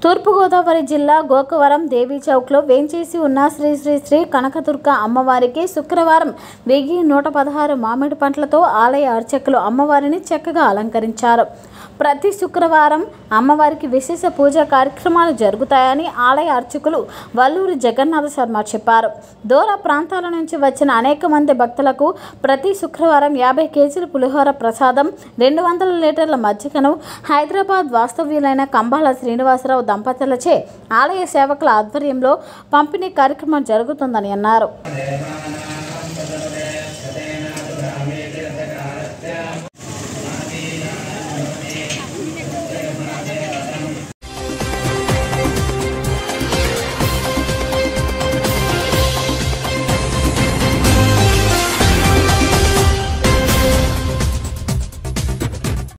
తూర్పుగోదావరి జిల్లా గోకవరం దేవీ చౌక్లో వేంచేసి ఉన్న శ్రీ శ్రీ శ్రీ కనకదుర్గ అమ్మవారికి శుక్రవారం వెయ్యి నూట పదహారు మామిడి పంటలతో ఆలయ అర్చకులు అమ్మవారిని చక్కగా అలంకరించారు ప్రతి శుక్రవారం అమ్మవారికి విశేష పూజా కార్యక్రమాలు జరుగుతాయని ఆలయ అర్చకులు వల్లూరు జగన్నాథ శర్మ చెప్పారు దూర ప్రాంతాల నుంచి వచ్చిన అనేక మంది భక్తులకు ప్రతి శుక్రవారం యాభై కేజీల పులిహోర ప్రసాదం రెండు వందల లీటర్ల మజ్జిగను హైదరాబాద్ వాస్తవ్యులైన కంబాల శ్రీనివాసరావు దంపతులచే ఆలయ సేవకుల ఆధ్వర్యంలో పంపిణీ కార్యక్రమం జరుగుతుందని అన్నారు దేవానాం